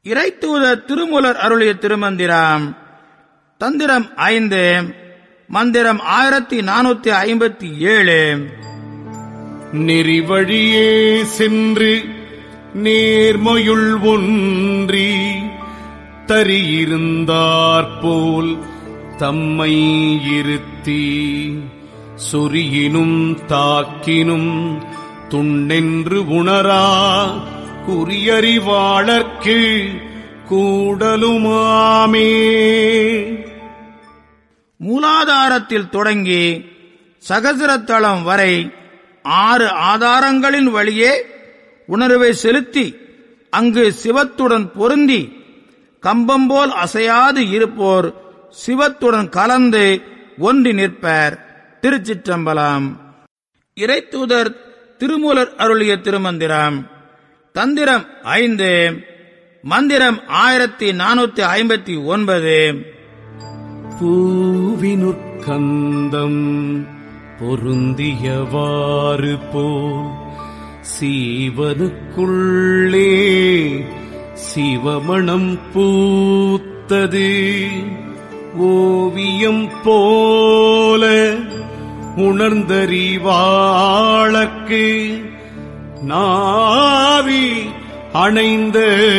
இறைத்தூதர் திருமூலர் அருளிய திருமந்திரம் தந்திரம் ஐந்து மந்திரம் ஆயிரத்தி நானூத்தி ஐம்பத்தி ஏழு நெறிவழியே சென்று நேர்மையுள் ஒன்றி தரியிருந்தாற்போல் தம்மை இருத்தி சொறியினும் தாக்கினும் துண்ணென்று உணரா குறியறிவாளர்க்கு கூடலுமாமே மூலாதாரத்தில் தொடங்கி சகசிரத்தளம் வரை ஆறு ஆதாரங்களின் வழியே உணர்வை செலுத்தி அங்கு சிவத்துடன் பொருந்தி கம்பம் போல் அசையாது இருப்போர் சிவத்துடன் கலந்து ஒன்றி நிற்பர் திருச்சிற்றம்பலம் இறைத்தூதர் திருமூலர் அருளிய திருமந்திரம் தந்திரம் ஐந்து மந்திரம் ஆயிரத்தி நானூத்தி ஐம்பத்தி ஒன்பது பூவினுற்கந்தம் பொருந்தியவாறு போல் சீவனுக்குள்ளே சிவமணம் பூத்தது ஓவியம் போல உணர்ந்தறிவாளக்கு நாவி அணைந்த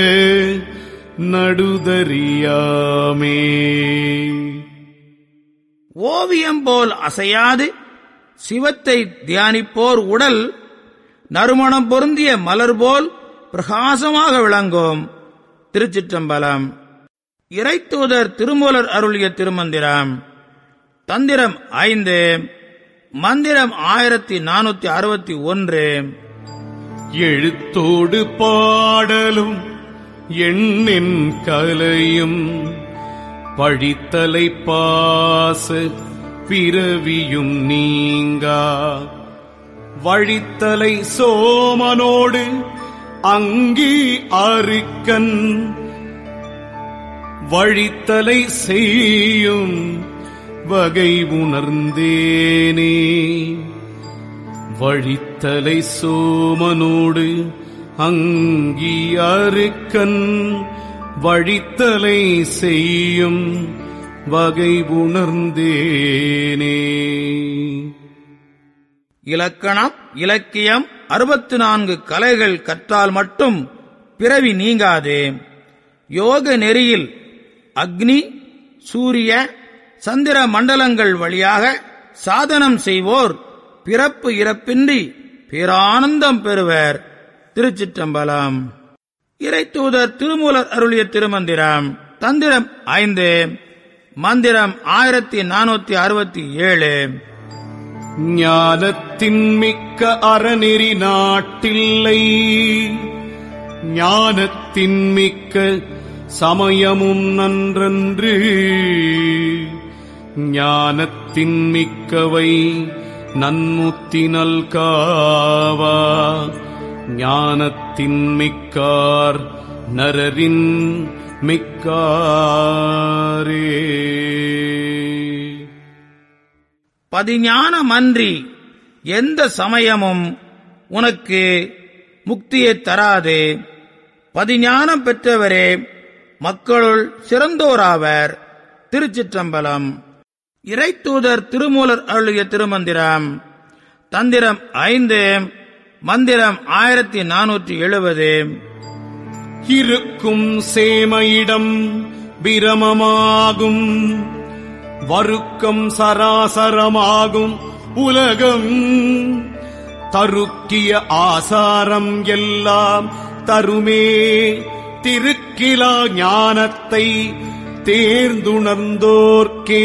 நடுதறியாமே ஓவியம் போல் அசையாது சிவத்தை தியானிப்போர் உடல் நறுமணம் பொருந்திய மலர் போல் பிரகாசமாக விளங்கும் திருச்சிற்றம்பலம் இறைத்தூதர் திருமூலர் அருளிய திருமந்திரம் தந்திரம் ஐந்து மந்திரம் ஆயிரத்தி நானூத்தி அறுபத்தி ஒன்று எழுத்தோடு பாடலும் எண்ணின் கலையும் பழித்தலை பாச பிறவியும் நீங்கா வழித்தலை சோமனோடு அங்கி அருக்கன் வழித்தலை செய்யும் வகை உணர்ந்தேனே வழித்தலை சோமனோடு அங்கி அருக்கன் வழித்தலை செய்யும் வகை உணர்ந்தேனே இலக்கணம் இலக்கியம் அறுபத்து நான்கு கலைகள் கற்றால் மட்டும் பிறவி நீங்காது யோக நெறியில் அக்னி சூரிய சந்திர மண்டலங்கள் வழியாக சாதனம் செய்வோர் பிறப்பு இறப்பின்றி பேரானந்தம் பெறுவர் திருச்சிற்றம்பலம் இறைத்தூதர் திருமூலர் அருளிய திருமந்திரம் தந்திரம் ஐந்து மந்திரம் ஆயிரத்தி நானூத்தி அறுபத்தி ஏழு ஞானத்தின் மிக்க அறநெறி நாட்டில்லை ஞானத்தின் மிக்க சமயமும் நன்றன்று ஞானத்தின் மிக்கவை நன்முத்தினல் காவா ஞானத்தின் மிக்கார் நரரின் மிக்காரே பதிஞானமன்றி எந்த சமயமும் உனக்கு முக்தியை தராது பதிஞானம் பெற்றவரே மக்களுள் சிறந்தோராவர் திருச்சிற்றம்பலம் இறைத்தூதர் திருமூலர் அருளிய திருமந்திரம் தந்திரம் ஐந்து மந்திரம் ஆயிரத்தி நானூற்றி எழுபது இருக்கும் சேமையிடம் பிரமமாகும் வருக்கம் சராசரமாகும் உலகம் தருக்கிய ஆசாரம் எல்லாம் தருமே திருக்கிலா ஞானத்தை தேர்ந்துணர்ந்தோர்க்கே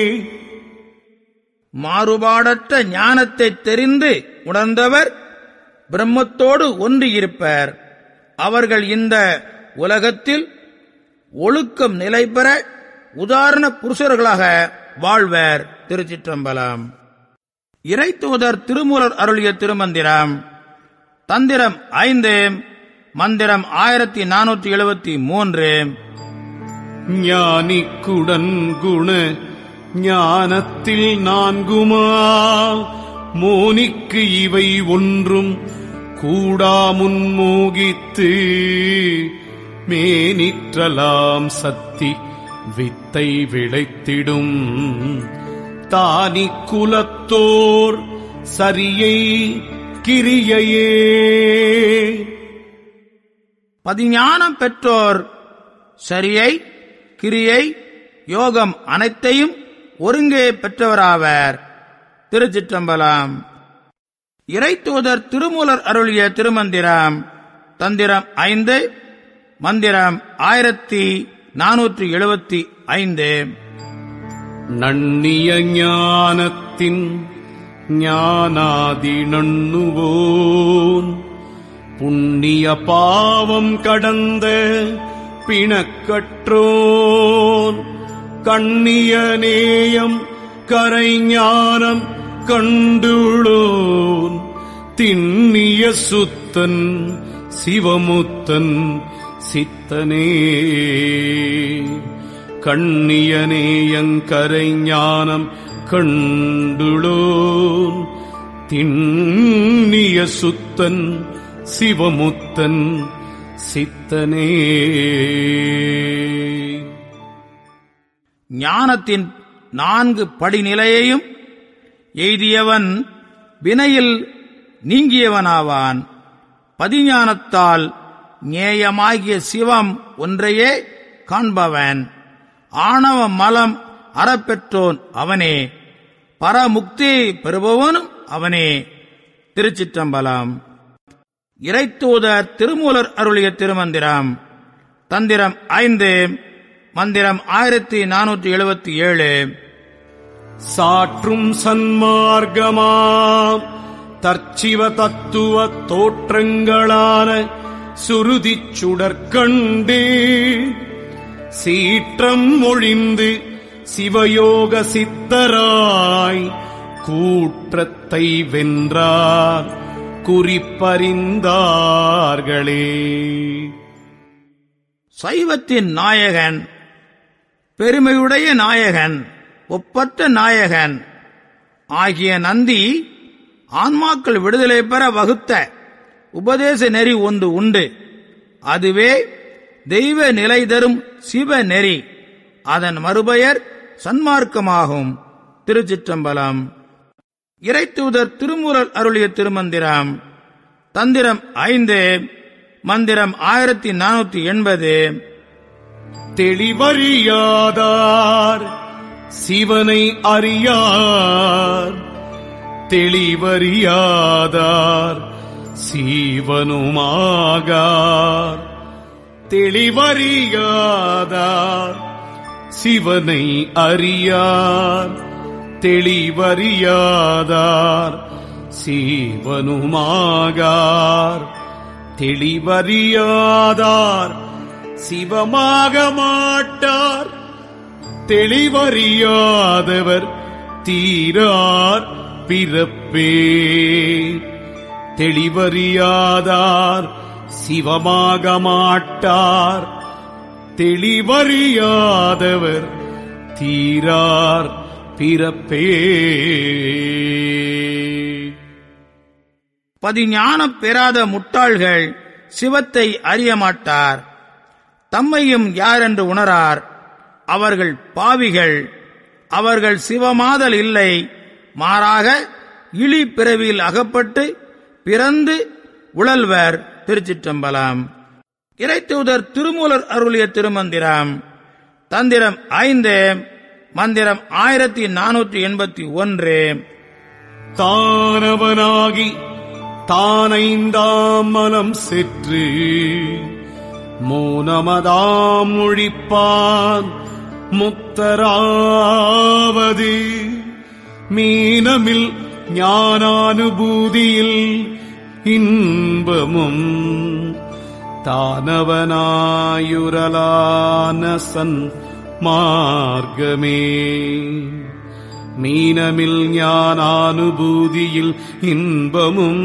மாறுபாடற்ற ஞானத்தை தெரிந்து உணர்ந்தவர் பிரம்மத்தோடு ஒன்றியிருப்பர் அவர்கள் இந்த உலகத்தில் ஒழுக்கம் நிலை பெற உதாரண புருஷர்களாக வாழ்வர் திருச்சிற்றம்பலம் இறைத்தூதர் திருமூலர் அருளிய திருமந்திரம் தந்திரம் ஐந்து மந்திரம் ஆயிரத்தி நானூற்றி எழுபத்தி மூன்று ஞானிக்குடன் குண ஞானத்தில் நான்குமா மோனிக்கு இவை ஒன்றும் கூடாமுன் மோகித்து மேனிற்றலாம் சத்தி வித்தை விளைத்திடும் தானி குலத்தோர் சரியை கிரியையே பதிஞானம் பெற்றோர் சரியை கிரியை யோகம் அனைத்தையும் ஒருங்கே பெற்றவராவர் திருச்சிற்றம்பலம் இறைத்தூதர் திருமூலர் அருளிய திருமந்திரம் தந்திரம் ஐந்து மந்திரம் ஆயிரத்தி நானூற்றி எழுபத்தி ஐந்து நன்னிய ஞானத்தின் ஞானாதி நண்ணுவோன் புண்ணிய பாவம் கடந்த பிணக்கற்றோன் கண்ணிய நேயம் கரைஞானம் கண்டுளோன் திண்ணிய சுத்தன் சிவமுத்தன் சித்தனே கண்ணியனேயங்கரை ஞானம் கண்டுளோன் திண்ணிய சுத்தன் சிவமுத்தன் சித்தனே ஞானத்தின் நான்கு படிநிலையையும் எய்தியவன் வினையில் நீங்கியவனாவான் பதிஞானத்தால் ஞேயமாகிய சிவம் ஒன்றையே காண்பவன் ஆணவ மலம் அறப்பெற்றோன் அவனே பரமுக்தி பெறுபவனும் அவனே திருச்சிற்றம்பலம் இறைத்தூதர் திருமூலர் அருளிய திருமந்திரம் தந்திரம் ஐந்து மந்திரம் ஆயிரத்தி நானூற்றி எழுபத்தி ஏழு சாற்றும் சன்மார்க்கமாம் தற்சிவ தத்துவ தோற்றங்களான சுருதிச் சுடற்கண்டே சீற்றம் ஒழிந்து சிவயோக சித்தராய் கூற்றத்தை வென்றார் குறிப்பறிந்தார்களே சைவத்தின் நாயகன் பெருமையுடைய நாயகன் ஒப்பற்ற நாயகன் ஆகிய நந்தி ஆன்மாக்கள் விடுதலை பெற வகுத்த உபதேச நெறி ஒன்று உண்டு அதுவே தெய்வ நிலை தரும் சிவ நெறி அதன் மறுபெயர் சன்மார்க்கமாகும் திருச்சிற்றம்பலம் இறைத்தூதர் திருமூலர் அருளிய திருமந்திரம் தந்திரம் ஐந்து மந்திரம் ஆயிரத்தி நானூத்தி எண்பது தெளிவறியாதார் சிவனை அறியார் தெளிவறியாதார் சீவனுமாகார் தெளிவறியாதார் சிவனை அறியார் தெளிவறியாதார் சீவனுமாகார் தெளிவறியாதார் சிவமாக மாட்டார் தெளிவறியாதவர் தீரார் பிறப்பே தெளிவறியாதார் சிவமாக மாட்டார் தெளிவறியாதவர் தீரார் பிறப்பே பதிஞானம் பெறாத முட்டாள்கள் சிவத்தை அறிய மாட்டார் தம்மையும் யாரென்று உணரார் அவர்கள் பாவிகள் அவர்கள் சிவமாதல் இல்லை மாறாக இழி பிறவியில் அகப்பட்டு பிறந்து உழல்வர் திருச்சிற்றம்பலம் இறைத்தூதர் திருமூலர் அருளிய திருமந்திரம் தந்திரம் ஐந்து மந்திரம் ஆயிரத்தி நானூற்றி எண்பத்தி ஒன்று தானவனாகி தானைந்தாம் மனம் செற்று மோனமதாம் ஒழிப்பான் முத்தராவது மீனமில் ஞானானுபூதியில் இன்பமும் தானவனாயுரலான சன் மார்க்கமே மீனமில் ஞானானுபூதியில் இன்பமும்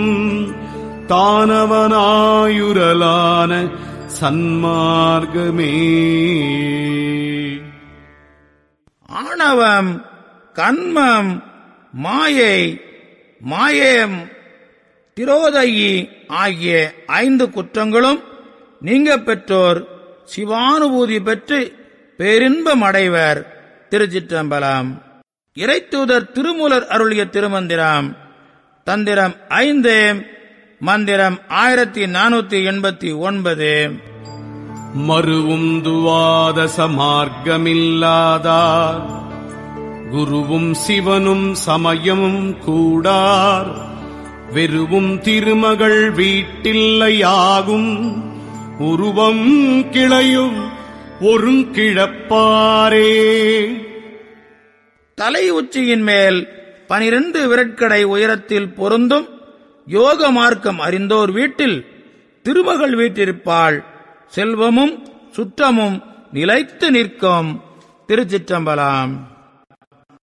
தானவனாயுரலான சன்மார்க்கமே ஆணவம் கண்மம் மாயை மாயம் திரோதயி ஆகிய ஐந்து குற்றங்களும் நீங்க பெற்றோர் சிவானுபூதி பெற்று பேரின்பம் அடைவர் திருச்சிற்றம்பலம் இறைத்தூதர் திருமூலர் அருளிய திருமந்திரம் தந்திரம் ஐந்து மந்திரம் ஆயிரத்தி நானூத்தி எண்பத்தி ஒன்பது மறுவும் துவாத சமார்க்கமில்லாதார் குருவும் சிவனும் சமயமும் கூடார் வெறுவும் திருமகள் வீட்டில்லையாகும் உருவம் கிளையும் ஒருங்கிழப்பாரே தலை உச்சியின் மேல் பனிரெண்டு விரட்கடை உயரத்தில் பொருந்தும் யோக மார்க்கம் அறிந்தோர் வீட்டில் திருமகள் வீட்டிருப்பாள் செல்வமும் சுற்றமும் நிலைத்து நிற்கும் திருச்சிற்றம்பலம்